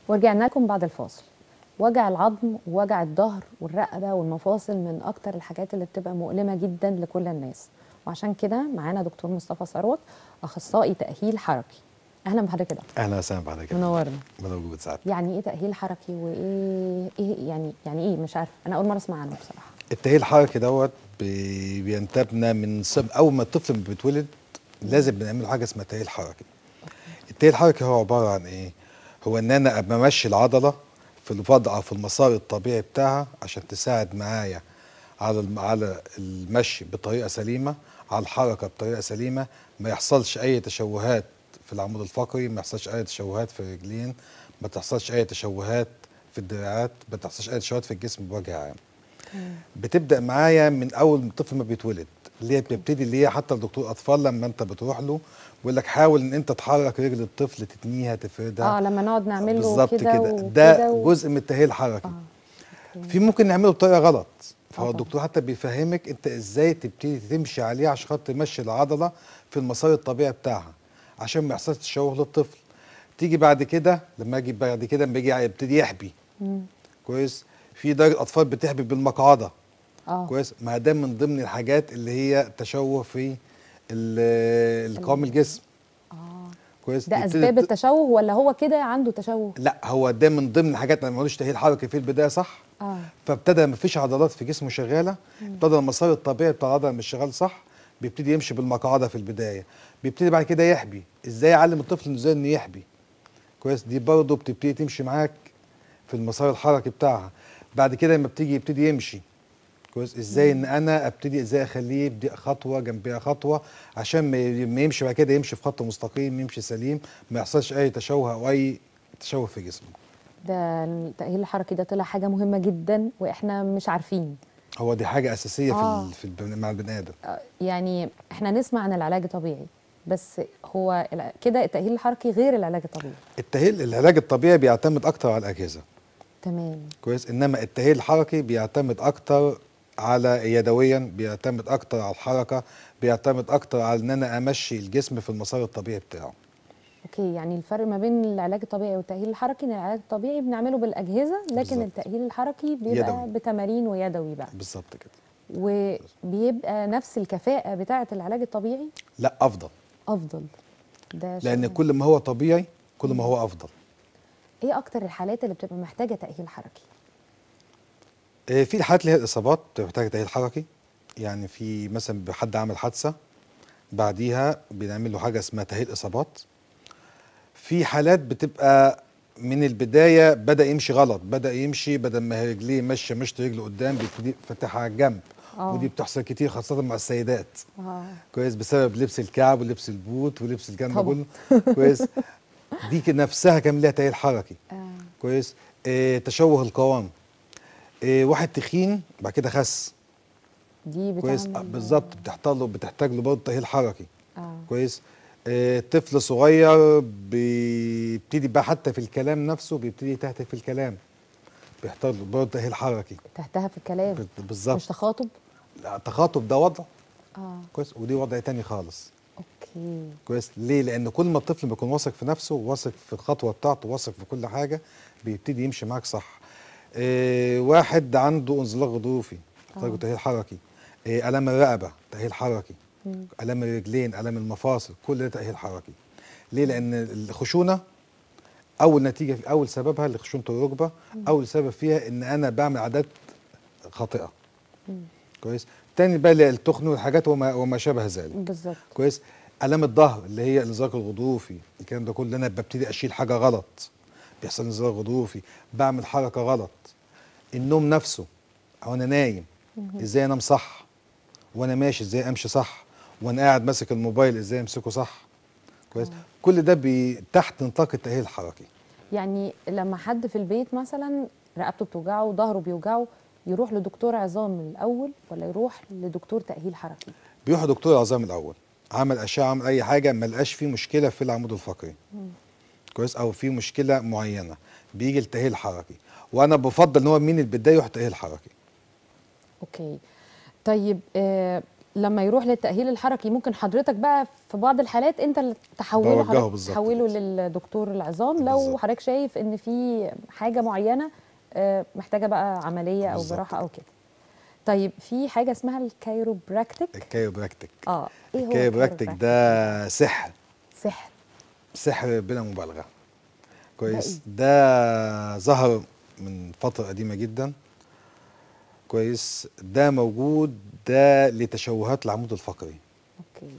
ورجعنا لكم بعد الفاصل وجع العظم ووجع الظهر والرقبه والمفاصل من اكتر الحاجات اللي بتبقى مؤلمه جدا لكل الناس وعشان كده معانا دكتور مصطفى ثروت اخصائي تاهيل حركي اهلا بحضرتك كده اهلا وسهلا بحضرتك منورنا موجود سعد يعني ايه تاهيل حركي وايه ايه يعني يعني ايه مش عارفه انا اول مره اسمع عنه بصراحه التأهيل الحركي دوت بي- بينتابنا من صب اول ما الطفل بيتولد لازم بنعمل حاجه اسمها تأهيل حركي التأهيل الحركي هو عباره عن ايه هو ان انا ابقى ماشي العضله في الوضع أو في المسار الطبيعي بتاعها عشان تساعد معايا على الم- على المشي بطريقه سليمه على الحركه بطريقه سليمه ما يحصلش اي تشوهات في العمود الفقري ما يحصلش اي تشوهات في الرجلين ما تحصلش اي تشوهات في الدراعات ما تحصلش اي تشوهات في الجسم بوجه عام بتبدا معايا من اول ما الطفل ما بيتولد اللي هي بتبتدي اللي هي حتى الدكتور اطفال لما انت بتروح له بيقول لك حاول ان انت تحرك رجل الطفل تتنيها تفردها اه لما نقعد نعمل له بالظبط كده كده وكده ده و- جزء من التأهيل الحركي آه. في ممكن نعمله بطريقه غلط فهو طبعا. الدكتور حتى بيفهمك انت ازاي تبتدي تمشي عليه عشان خاطر تمشي العضله في المسار الطبيعي بتاعها عشان ما يحصلش تشوه للطفل تيجي بعد كده لما اجي بعد كده لما يجي يبتدي يحبي مم. كويس في درجه اطفال بتحبي بالمقعده اه كويس ما ده من ضمن الحاجات اللي هي تشوه في ال- القوام الجسم اه كويس ده يبتدي اسباب الط- التشوه ولا هو كده عنده تشوه لا هو ده من ضمن الحاجات انا ما قلتش تاهيل حركي في البدايه صح اه فابتدى ما فيش عضلات في جسمه شغاله ابتدى المسار الطبيعي بتاع العضله مش شغال صح بيبتدي يمشي بالمقعده في البدايه بيبتدي بعد كده يحبي ازاي اعلم الطفل انه ازاي انه يحبي كويس دي برضه بتبتدي تمشي معاك في المسار الحركي بتاعها بعد كده لما بتيجي يبتدي يمشي كويس ازاي ان انا ابتدي ازاي اخليه يبدا خطوه جنبها خطوه عشان ما ي- ما يمشي بعد كده يمشي في خط مستقيم يمشي سليم ما يحصلش اي تشوه او اي تشوه في جسمه ده التأهيل الحركي ده طلع حاجة مهمة جدا واحنا مش عارفين هو دي حاجه اساسيه آه. في ال- في البن- مع البني ادم آه، يعني احنا نسمع عن العلاج الطبيعي بس هو الع- كده التأهيل الحركي غير العلاج الطبيعي التأهيل العلاج الطبيعي بيعتمد اكتر على الاجهزه تمام كويس انما التأهيل الحركي بيعتمد اكتر على يدويا بيعتمد اكتر على الحركه بيعتمد اكتر على ان انا امشي الجسم في المسار الطبيعي بتاعه اوكي يعني الفرق ما بين العلاج الطبيعي والتأهيل الحركي ان العلاج الطبيعي بنعمله بالأجهزة لكن بالظبط. التأهيل الحركي بيبقى يدوي. بتمارين ويدوي بقى بالظبط كده وبيبقى نفس الكفاءة بتاعة العلاج الطبيعي لا افضل أفضل ده لان شيء- كل ما هو طبيعي كل ما هو افضل ايه أكتر الحالات اللي بتبقى محتاجة تأهيل حركي؟ آه، في الحالات اللي هي الاصابات بتحتاج تأهيل حركي يعني في مثلا حد عمل حادثه بعديها بنعمل له حاجه اسمها تأهيل اصابات في حالات بتبقى من البدايه بدا يمشي غلط بدا يمشي بدل ما رجليه ماشيه مشط رجله قدام بيبتدي فاتحها على الجنب آه. ودي بتحصل كتير خاصه مع السيدات اه كويس بسبب لبس الكعب ولبس البوت ولبس الكلام ده طبعا. كله كويس دي ك- نفسها كان ليها تأهيل حركي آه. كويس آه تشوه القوام آه واحد تخين بعد كده خس دي بتعمل كويس آه، بالظبط بتحتاج له بتحتاج له برضه تأهيل حركي اه كويس آه طفل صغير بيبتدي بقى حتى في الكلام نفسه بيبتدي يتهته في الكلام بيحتاج له برضه تأهيل حركي تحتها في الكلام بال- مش بالظبط تخاطب لا، التخاطب ده وضع اه كويس ودي وضع تاني خالص اوكي كويس ليه لان كل ما الطفل بيكون واثق في نفسه واثق في الخطوه بتاعته واثق في كل حاجه بيبتدي يمشي معاك صح إيه واحد عنده انزلاق غضروفي محتاج آه. تاهيل حركي إيه الام الرقبه تاهيل حركي مم. الام الرجلين الام المفاصل كل ده تاهيل حركي ليه لان الخشونه اول نتيجه في اول سببها اللي خشونه الركبه اول سبب فيها ان انا بعمل عادات خاطئه مم. كويس تاني بقى اللي التخن والحاجات وما, وما شابه ذلك بالظبط كويس الام الظهر اللي هي الانزلاق الغضروفي الكلام ده كله انا ببتدي اشيل حاجه غلط بيحصل انزلاق غضروفي بعمل حركه غلط النوم نفسه او انا نايم ازاي انام صح وانا ماشي ازاي امشي صح وانا قاعد ماسك الموبايل ازاي امسكه صح كويس كل ده بي تحت نطاق التاهيل الحركي يعني لما حد في البيت مثلا رقبته بتوجعه ظهره بيوجعه يروح لدكتور عظام الاول ولا يروح لدكتور تاهيل حركي بيروح دكتور العظام الاول عمل اشعه عمل اي حاجه ما لقاش فيه مشكله في العمود الفقري كويس او في مشكله معينه بيجي التاهيل الحركي وانا بفضل ان هو من البدايه يروح تاهيل حركي اوكي طيب آه لما يروح للتاهيل الحركي ممكن حضرتك بقى في بعض الحالات انت اللي تحوله بوجهه حضرتك بالظبط تحوله كده. للدكتور العظام لو بالظبط. حضرتك شايف ان في حاجه معينه آه، محتاجه بقى عمليه او بالظبط جراحه او كده طيب في حاجه اسمها الكايروبراكتيك الكايروبراكتيك اه ايه هو الكايروبراكتيك ده سحر سحر سحر بلا مبالغه كويس إيه؟ ده ظهر من فتره قديمه جدا كويس ده موجود ده لتشوهات العمود الفقري اوكي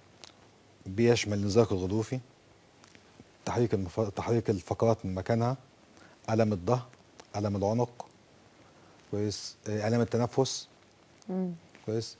بيشمل الانزلاق الغضروفي تحريك المف... تحريك الفقرات من مكانها الم الظهر الم العنق كويس آه، الم التنفس مم. كويس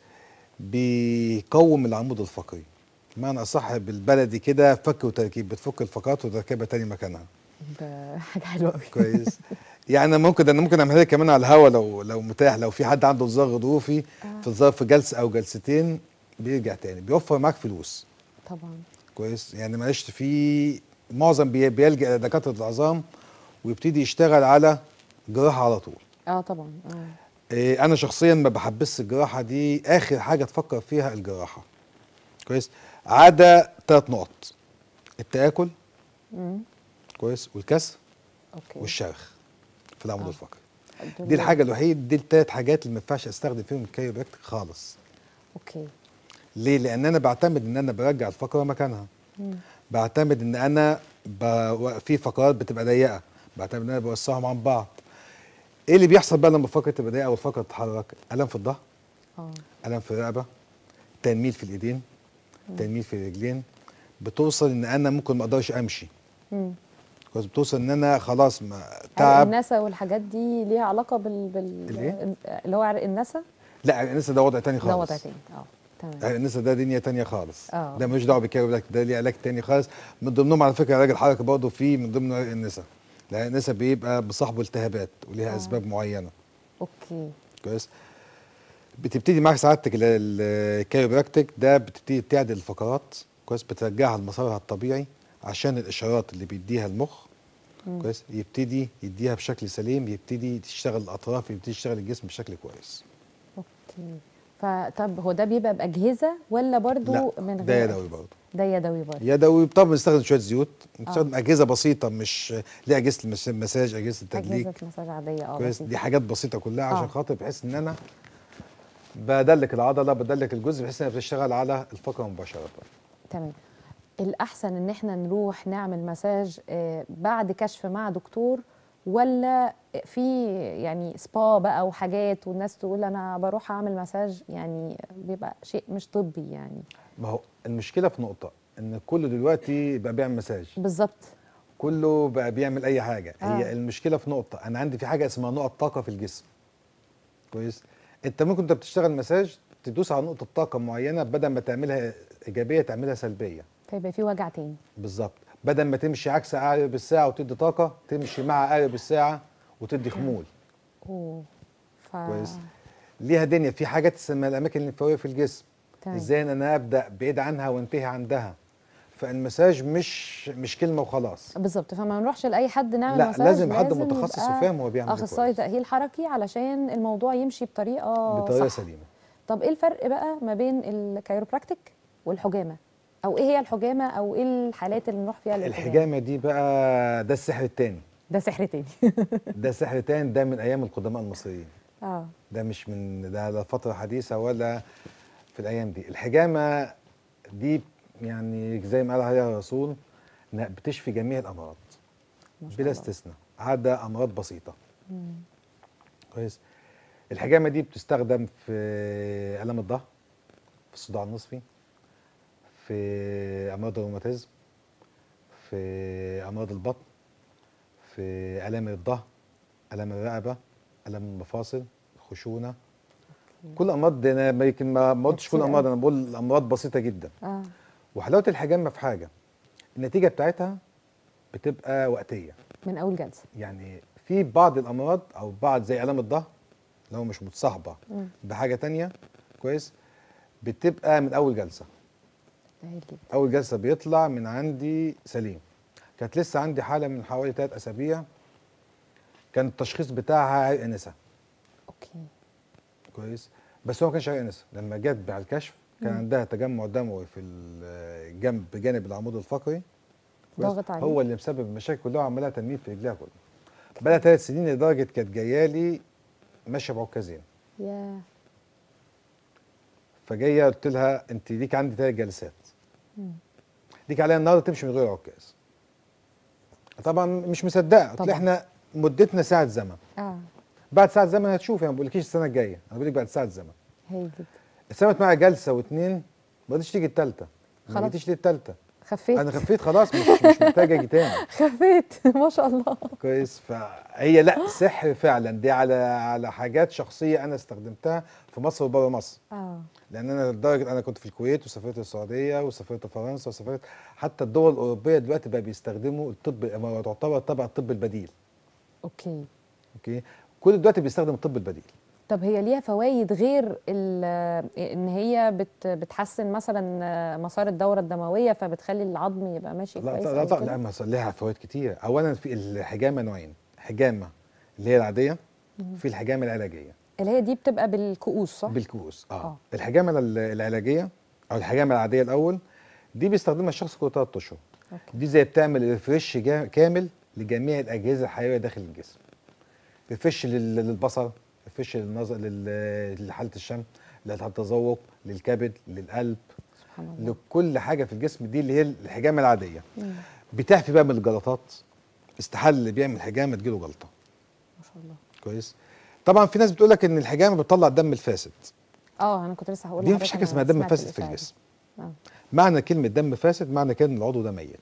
بيقوم العمود الفقري بمعنى اصح بالبلدي كده فك وتركيب بتفك الفقرات وتركبها تاني مكانها ده حاجه حلوه قوي كويس يعني ممكن انا ممكن اعملها لك كمان على الهوا لو لو متاح لو في حد عنده انزلاق غضروفي في ظرف جلسه او جلستين بيرجع تاني بيوفر معاك فلوس طبعا كويس يعني معلش في معظم بي- بيلجأ الى دكاتره العظام ويبتدي يشتغل على جراحه على طول اه طبعا اه إيه انا شخصيا ما بحبس الجراحه دي اخر حاجه تفكر فيها الجراحه كويس عدا ثلاث نقط التاكل مم. كويس والكسر اوكي والشرخ في العمود آه. الفقري دول- دي الحاجه الوحيده دي الثلاث حاجات اللي ما ينفعش استخدم فيهم الكايروبراكتيك خالص اوكي ليه لان انا بعتمد ان انا برجع الفقره مكانها مم. بعتمد ان انا ب... في فقرات بتبقى ضيقه بعتمد ان انا بوسعهم عن بعض ايه اللي بيحصل بقى لما الفقره تبقى ضيقه والفقره تتحرك الم في الظهر اه الم في الرقبه تنميل في الايدين تنميل في الرجلين بتوصل ان انا ممكن ما اقدرش امشي مم. كويس بتوصل ان انا خلاص ما عرق تعب النسا والحاجات دي ليها علاقه بال, بال... الإيه؟ اللي هو عرق النسا لا النسا ده وضع تاني خالص ده وضع تاني اه تمام النسا ده دنيا تانية خالص آه. ده ملوش دعوه بالكايروبراكتيك ده ليه علاج تاني خالص من ضمنهم على فكره علاج الحركه برضه في من ضمن علاج النسا لان النسا بيبقى بصاحبه التهابات وليها آه. اسباب معينه اوكي كويس بتبتدي معاك سعادتك ال- ال- الكايروبراكتيك ده بتبتدي تعدل الفقرات كويس بترجعها لمسارها الطبيعي عشان الاشارات اللي بيديها المخ مم. كويس يبتدي يديها بشكل سليم يبتدي تشتغل الاطراف يبتدي يشتغل الجسم بشكل كويس اوكي فطب هو ده بيبقى باجهزه ولا برضو لا من غير ده يدوي برضه ده يدوي برضو يدوي طبعا بنستخدم شويه زيوت بنستخدم اجهزه بسيطه مش ليه اجهزه المس- المساج اجهزه التدليك اجهزه مساج عاديه اه كويس بسيطة. دي حاجات بسيطه كلها عشان آه. خاطر بحيث ان انا بدلك العضله بدلك الجزء بحيث انها بتشتغل على الفقره مباشره تمام الاحسن ان احنا نروح نعمل مساج آه، بعد كشف مع دكتور ولا في يعني سبا بقى وحاجات والناس تقول انا بروح اعمل مساج يعني بيبقى شيء مش طبي يعني ما هو المشكله في نقطه ان كله دلوقتي بقى بيعمل مساج بالظبط كله بقى بيعمل اي حاجه آه. هي المشكله في نقطه انا عندي في حاجه اسمها نقط طاقه في الجسم كويس انت ممكن انت بتشتغل مساج تدوس على نقطه طاقه معينه بدل ما تعملها ايجابيه تعملها سلبيه فيبقى في وجع تاني بالظبط بدل ما تمشي عكس عقارب الساعه وتدي طاقه تمشي مع عقارب الساعه وتدي خمول اوه ف... كويس ليها دنيا في حاجات اسمها الاماكن الليمفاويه في الجسم تمام. ازاي ان انا ابدا بعيد عنها وانتهي عندها فالمساج مش مش كلمه وخلاص بالظبط فما نروحش لاي حد نعمل لا، مساج لازم حد متخصص يبقى وفاهم هو بيعمل إيه اخصائي كويس. تاهيل حركي علشان الموضوع يمشي بطريقه بطريقه صح. سليمه طب ايه الفرق بقى ما بين الكايروبراكتيك والحجامه او ايه هي الحجامه او ايه الحالات اللي نروح فيها للحجامه الحجامه دي بقى ده السحر التاني ده سحر تاني ده السحر التاني ده من ايام القدماء المصريين اه ده مش من ده لا فتره حديثه ولا في الايام دي الحجامه دي يعني زي ما قال عليها الرسول انها بتشفي جميع الامراض ما شاء بلا الله. استثناء عدا امراض بسيطه مم. كويس الحجامه دي بتستخدم في الم الظهر في الصداع النصفي في امراض الروماتيزم في امراض البطن في الام الظهر الم الرقبه الم المفاصل الخشونه كل امراض دي انا ما يمكن ما ما قلتش كل كتير امراض أوي. انا بقول امراض بسيطه جدا اه وحلاوه الحجامه في حاجه النتيجه بتاعتها بتبقى وقتيه من اول جلسه يعني في بعض الامراض او بعض زي الام الظهر لو مش متصاحبه مم. بحاجه تانية كويس بتبقى من اول جلسه هايل جدا اول جلسه بيطلع من عندي سليم كانت لسه عندي حاله من حوالي ثلاث اسابيع كان التشخيص بتاعها عرق نسا اوكي كويس بس هو ما كانش عيان نسا لما جت على الكشف كان عندها تجمع دموي في الجنب بجانب العمود الفقري كويس؟ ضاغط عليه. هو اللي مسبب المشاكل كلها وعملها تنميل في رجليها كلها بقى ثلاث سنين لدرجه كانت جايه لي ماشيه بعكازين يا فجايه قلت لها انت ليك عندي ثلاث جلسات ليك عليها النهارده تمشي من غير عكاز طبعا مش مصدقه قلت طبعاً. لها احنا مدتنا ساعه زمن اه بعد ساعه زمن هتشوفي انا ما بقولكيش السنه الجايه انا بقول لك بعد ساعه زمن هايل جدا استمت معايا جلسه واثنين ما رضيتش تيجي الثالثه ما خلاص. جيتيش ليه الثالثه خفيت انا خفيت خلاص مش مش محتاج اجي تاني خفيت ما شاء الله كويس فهي لا سحر فعلا دي على على حاجات شخصيه انا استخدمتها في مصر وبره مصر اه لان انا لدرجه انا كنت في الكويت وسافرت السعوديه وسافرت فرنسا وسافرت حتى الدول الاوروبيه دلوقتي بقى بيستخدموا الطب ما تعتبر تبع الطب البديل اوكي اوكي كل دلوقتي بيستخدم الطب البديل طب هي ليها فوائد غير ال- ان هي بت بتحسن مثلا مسار الدوره الدمويه فبتخلي العظم يبقى ماشي لا كويس لا أو لا, كده؟ لا ما صار لها فوائد كتير اولا في الحجامه نوعين حجامه اللي هي العاديه في الحجامه العلاجيه اللي هي دي بتبقى بالكؤوس صح؟ بالكؤوس اه, آه. آه. الحجامه ال- العلاجيه او الحجامه العاديه الاول دي بيستخدمها الشخص كل ثلاث اشهر أوكي. دي زي بتعمل ريفرش جا- كامل لجميع الاجهزه الحيويه داخل الجسم ريفرش لل- للبصر ريفرش للنظر لل- لحاله الشم للتذوق للكبد للقلب سبحان الله لكل حاجه في الجسم دي اللي هي الحجامه العاديه بتعفي بقى من الجلطات استحاله اللي بيعمل حجامه تجيله جلطه ما شاء الله كويس طبعا في ناس بتقول لك ان الحجامه بتطلع الدم الفاسد اه انا كنت لسه هقول دي مفيش لحضرتك حاجه أنا اسمها دم سمعت فاسد في الإشاعة دي. الجسم اه معنى كلمه دم فاسد معنى كده ان العضو ده ميت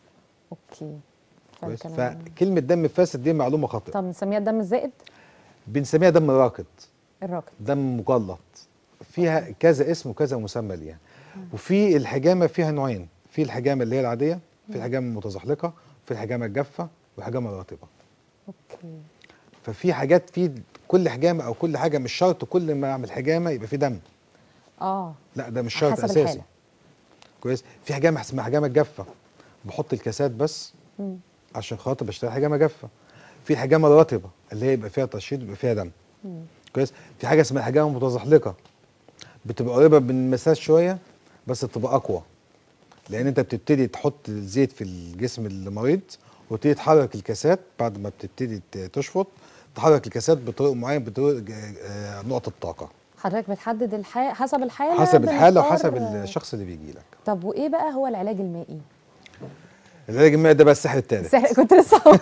اوكي كويس فالكلام- فكلمه دم فاسد دي معلومه خاطئه طب نسميها الدم الزائد بنسميها دم راكد الراكد دم مجلط فيها كذا اسم وكذا مسمى ليها وفي الحجامه فيها نوعين في الحجامه اللي هي العاديه في الحجامه المتزحلقه في الحجامه الجافه والحجامه الرطبه اوكي ففي حاجات في كل حجامه او كل حاجه مش شرط كل ما اعمل حجامه يبقى في دم اه لا ده مش على شرط حسب اساسي الحالة. كويس في حجامه اسمها حجامه الجافه بحط الكاسات بس مم. عشان خاطر بشتغل حجامه جافه في الحجامه الرطبه اللي هي يبقى فيها ترشيد ويبقى فيها دم مم. كويس في حاجه اسمها الحجامه المتزحلقه بتبقى قريبه من المساس شويه بس بتبقى اقوى لان انت بتبتدي تحط الزيت في الجسم المريض وتبتدي تحرك الكاسات بعد ما بتبتدي ت- تشفط تحرك الكاسات بطرق معين بطرق ج- آه، نقط الطاقه حضرتك بتحدد الحالة حسب الحالة حسب الحاله بنختار- وحسب الشخص اللي بيجي لك طب وايه بقى هو العلاج المائي؟ العلاج المائي ده بقى السحر الثالث سح- كنت لسه هقول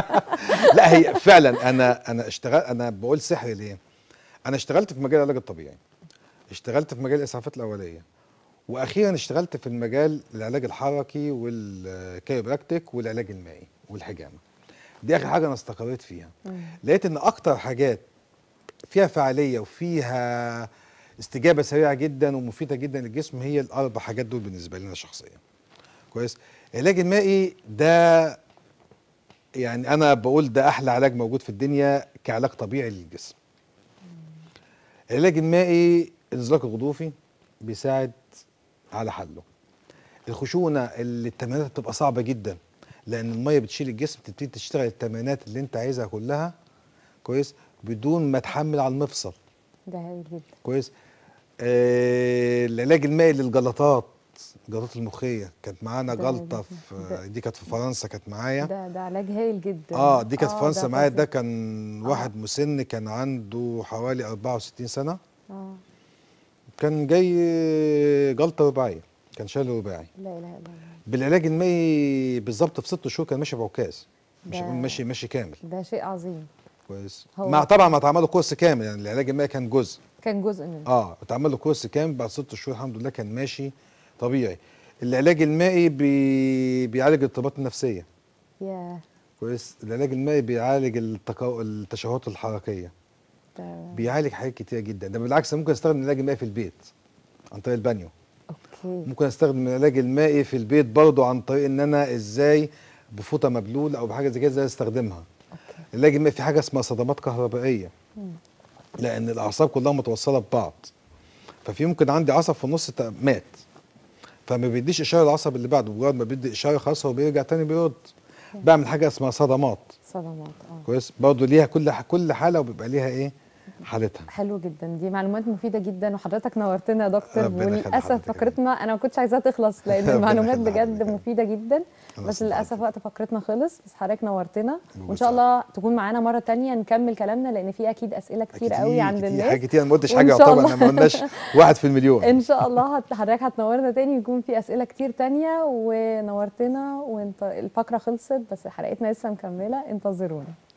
لا هي فعلا انا انا اشتغل انا بقول سحر ليه؟ انا اشتغلت في مجال العلاج الطبيعي اشتغلت في مجال الاسعافات الاوليه واخيرا اشتغلت في المجال العلاج الحركي والكايروبراكتيك والعلاج المائي والحجامه دي اخر حاجه انا استقريت فيها لقيت ان اكتر حاجات فيها فعاليه وفيها استجابه سريعه جدا ومفيده جدا للجسم هي الاربع حاجات دول بالنسبه لنا شخصيا كويس العلاج المائي ده يعني انا بقول ده احلى علاج موجود في الدنيا كعلاج طبيعي للجسم العلاج المائي الانزلاق الغضروفي بيساعد على حله الخشونه اللي التمرينات بتبقى صعبه جدا لان الميه بتشيل الجسم تبتدي تشتغل التمرينات اللي انت عايزها كلها كويس بدون ما تحمل على المفصل ده هايل جدا كويس آه العلاج المائي للجلطات الجلطات المخيه كانت معانا ده- جلطه ده- في دي كانت في فرنسا كانت معايا ده ده علاج هايل جدا اه دي كانت في فرنسا معايا ده فظيع. كان واحد مسن كان عنده حوالي 64 سنه اه كان جاي جلطه رباعيه كان شال رباعي لا اله الا الله بالعلاج المائي بالظبط في ست شهور كان ماشي بعكاز مش ده- هقول ماشي ماشي كامل ده شيء عظيم كويس هو- مع طبعا ما اتعمل له كورس كامل يعني العلاج المائي كان جزء كان جزء منه اه اتعمل له كورس كامل بعد ست شهور الحمد لله كان ماشي طبيعي العلاج المائي بي... بيعالج الاضطرابات النفسيه يا كويس العلاج المائي بيعالج التكو... التشوهات الحركيه ده بيعالج حاجات كتير جدا ده بالعكس أنا ممكن استخدم العلاج المائي في البيت عن طريق البانيو اوكي ممكن استخدم العلاج المائي في البيت برضه عن طريق ان انا ازاي بفوطه مبلوله او بحاجه زي كده ازاي استخدمها اوكي العلاج المائي في حاجه اسمها صدمات كهربائيه مم. لان الاعصاب كلها متوصله ببعض ففي ممكن عندي عصب في النص تا- مات فما بيديش اشاره العصب اللي بعده مجرد ما بيدي اشاره خلاص هو بيرجع تاني بيرد بعمل حاجه اسمها صدمات صدمات اه كويس برضه ليها كل ح- كل حاله وبيبقى ليها ايه حالتها حلو جدا دي معلومات مفيده جدا وحضرتك نورتنا يا دكتور ربنا يخلي وللاسف حضرتك يا فقرتنا انا ما كنتش عايزاها تخلص لان ربنا المعلومات يخلي بجد حضرتك. مفيده جدا الله بس يسلمك. للاسف وقت فقرتنا خلص بس حضرتك نورتنا وان الله شاء الله تكون معانا مره تانية نكمل كلامنا لان في اكيد اسئله كتير قوي عند كتير الناس حاجه كتير انا ما قلتش وإن حاجه شاء يعتبر الله. احنا ما قلناش واحد في المليون ان شاء الله هت- حضرتك هتنورنا تاني ويكون في اسئله كتير تانية ونورتنا وانت الفقره خلصت بس حلقتنا لسه مكمله انتظرونا